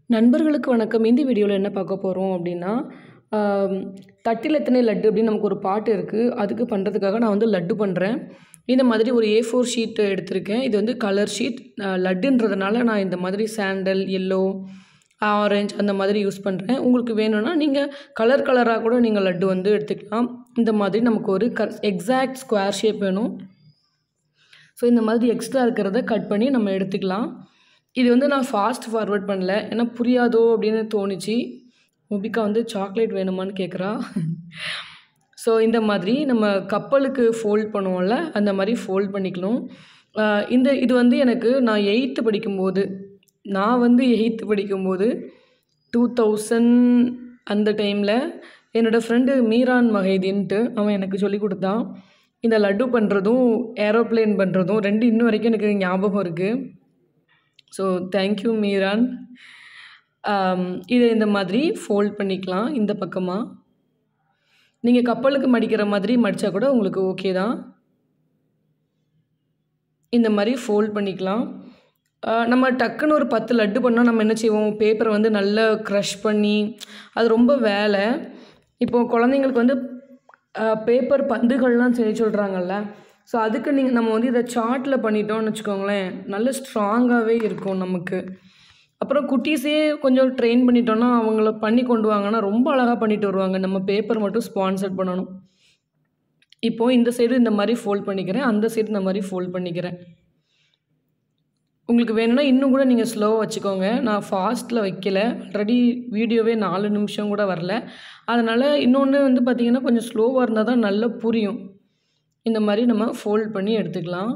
நண்பர்களுக்கு வணக்கம் இந்த வீடியோவில் என்ன பார்க்க போகிறோம் அப்படின்னா ஆம், தட்டில் எத்தனை லட்டு அப்படின்னு நமக்கு ஒரு பாட்டு இருக்குது அதுக்கு பண்ணுறதுக்காக நான் வந்து லட்டு பண்ணுறேன் இந்த மாதிரி ஒரு ஏ ஃபோர் ஷீட் எடுத்திருக்கேன் இது வந்து கலர் ஷீட் லட்டுன்றதுனால நான் இந்த மாதிரி சாண்டல் எல்லோ ஆரஞ்சு அந்த மாதிரி யூஸ் பண்ணுறேன் உங்களுக்கு வேணும்னா நீங்கள் கலர் கலராக கூட நீங்கள் லட்டு வந்து எடுத்துக்கலாம் இந்த மாதிரி நமக்கு ஒரு க எக்ஸாக்ட் ஸ்கொயர் ஷேப் வேணும் ஸோ இந்த மாதிரி எக்ஸ்ட்ரா இருக்கிறத கட் பண்ணி நம்ம எடுத்துக்கலாம் இது வந்து நான் ஃபாஸ்ட் ஃபார்வர்ட் பண்ணல ஏன்னா புரியாதோ அப்படின்னு தோணுச்சு முபிகா வந்து சாக்லேட் வேணுமான்னு கேட்குறா ஸோ இந்த மாதிரி நம்ம கப்பலுக்கு ஃபோல்ட் பண்ணுவோம்ல அந்த மாதிரி ஃபோல்ட் பண்ணிக்கணும் ஆஹ் இந்த இது வந்து எனக்கு நான் எயித்து படிக்கும்போது நான் வந்து எயித்து படிக்கும்போது டூ தௌசண்ட் அந்த டைமில் என்னோடய ஃப்ரெண்டு மீரான் மஹேதின்ட்டு அவன் எனக்கு சொல்லி கொடுத்தான் இந்த லட்டு பண்ணுறதும் ஏரோப்ளேன் பண்ணுறதும் ரெண்டு இன்னும் வரைக்கும் எனக்கு ஞாபகம் இருக்குது ஸோ தேங்க்யூ மீரான் ஆம், இதை இந்த மாதிரி ஃபோல்ட் பண்ணிக்கலாம் இந்த பக்கமாக நீங்கள் கப்பலுக்கு மடிக்கிற மாதிரி மடித்தா கூட உங்களுக்கு ஓகே தான் இந்த மாதிரி ஃபோல்ட் பண்ணிக்கலாம் ஆ, நம்ம டக்குன்னு ஒரு பத்து லட்டு பண்ணால் நம்ம என்ன செய்வோம் பேப்பரை வந்து நல்லா க்ரஷ் பண்ணி அது ரொம்ப வேலை இப்போ குழந்தைங்களுக்கு வந்து பேப்பர் பந்துகள்லாம் செய்ய சொல்கிறாங்கல்ல ஸோ அதுக்கு நீங்கள் நம்ம வந்து இதை சார்ட்டில் பண்ணிட்டோம்னு வச்சுக்கோங்களேன் நல்ல ஸ்ட்ராங்காகவே இருக்கும் நமக்கு அப்புறம் குட்டீஸே கொஞ்சம் ட்ரெயின் பண்ணிட்டோன்னா அவங்கள பண்ணி கொண்டு வாங்கன்னா ரொம்ப அழகாக பண்ணிட்டு வருவாங்க நம்ம பேப்பர் மட்டும் ஸ்பான்சர் பண்ணணும் இப்போது இந்த சைடு இந்த மாதிரி ஃபோல்ட் பண்ணிக்கிறேன் அந்த சைடு இந்த மாதிரி ஃபோல்ட் பண்ணிக்கிறேன் உங்களுக்கு வேணும்னா இன்னும் கூட நீங்கள் ஸ்லோவாக வச்சுக்கோங்க நான் ஃபாஸ்ட்டில் வைக்கல ஆல்ரெடி வீடியோவே நாலு நிமிஷம் கூட வரல அதனால் இன்னொன்று வந்து பார்த்திங்கன்னா கொஞ்சம் ஸ்லோவாக இருந்தால் தான் நல்லா புரியும் இந்த மாதிரி நம்ம ஃபோல்ட் பண்ணி எடுத்துக்கலாம்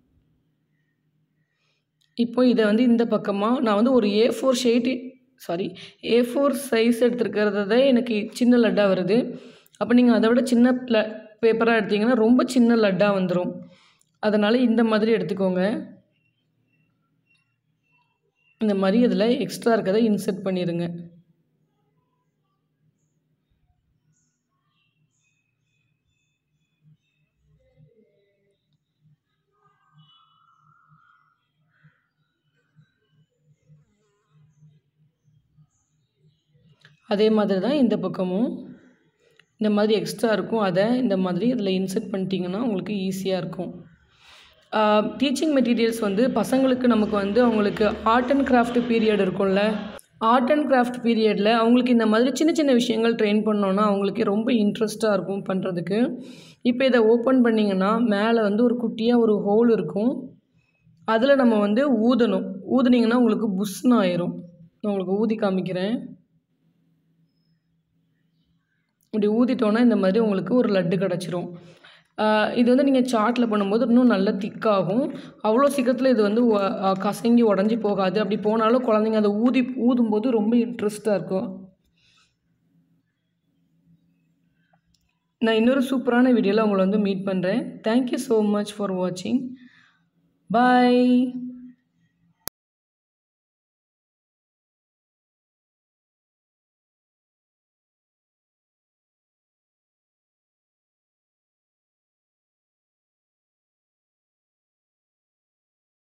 இப்போ இதை வந்து இந்த பக்கமாக நான் வந்து ஒரு A four sheet sorry A four size எடுத்துருக்கிறத எனக்கு சின்ன லட்டாக வருது அப்போ நீங்கள் அதை விட சின்ன ல பேப்பராக எடுத்தீங்கன்னா ரொம்ப சின்ன லட்டாக வந்துடும் அதனால் இந்த மாதிரி எடுத்துக்கோங்க இந்த மாதிரி இதில் எக்ஸ்ட்ரா இருக்கிறத இன்சர்ட் பண்ணிடுங்க அதே மாதிரி தான் இந்த பக்கமும் இந்த மாதிரி எக்ஸ்ட்ரா இருக்கும் அதை இந்த மாதிரி இதில் இன்சர்ட் பண்ணிட்டீங்கன்னா உங்களுக்கு ஈஸியாக இருக்கும் டீச்சிங் மெட்டீரியல்ஸ் வந்து பசங்களுக்கு நமக்கு வந்து அவங்களுக்கு ஆர்ட் அண்ட் கிராஃப்ட் பீரியட் இருக்கும்ல ஆர்ட் அண்ட் கிராஃப்ட் பீரியடில் அவங்களுக்கு இந்த மாதிரி சின்ன சின்ன விஷயங்கள் ட்ரெயின் பண்ணோன்னா அவங்களுக்கு ரொம்ப இன்ட்ரெஸ்ட்டாக இருக்கும் பண்ணுறதுக்கு இப்போ இதை ஓப்பன் பண்ணிங்கன்னா மேலே வந்து ஒரு குட்டியாக ஒரு ஹோல் இருக்கும் அதில் நம்ம வந்து ஊதணும் ஊதுனீங்கன்னா உங்களுக்கு புஷ்னு ஆயிரும் நான் உங்களுக்கு ஊதி காமிக்கிறேன் இப்படி ஊதிட்டோன்னா இந்த மாதிரி உங்களுக்கு ஒரு லட்டு கிடச்சிரும் ஆஹ் இது வந்து நீங்கள் சார்ட்டில் பண்ணும்போது இன்னும் நல்லா திக்காகும் அவ்வளோ சீக்கிரத்தில் இது வந்து ஒ- ஆஹ் கசங்கி உடஞ்சி போகாது அப்படி போனாலும் குழந்தைங்க அதை ஊதி ஊதும்போது ரொம்ப இன்ட்ரெஸ்ட்டாக இருக்கும் நான் இன்னொரு சூப்பரான வீடியோவில் உங்களை வந்து மீட் பண்ணுறேன் தேங்க்யூ ஸோ மச் ஃபார் வாட்சிங் பாய்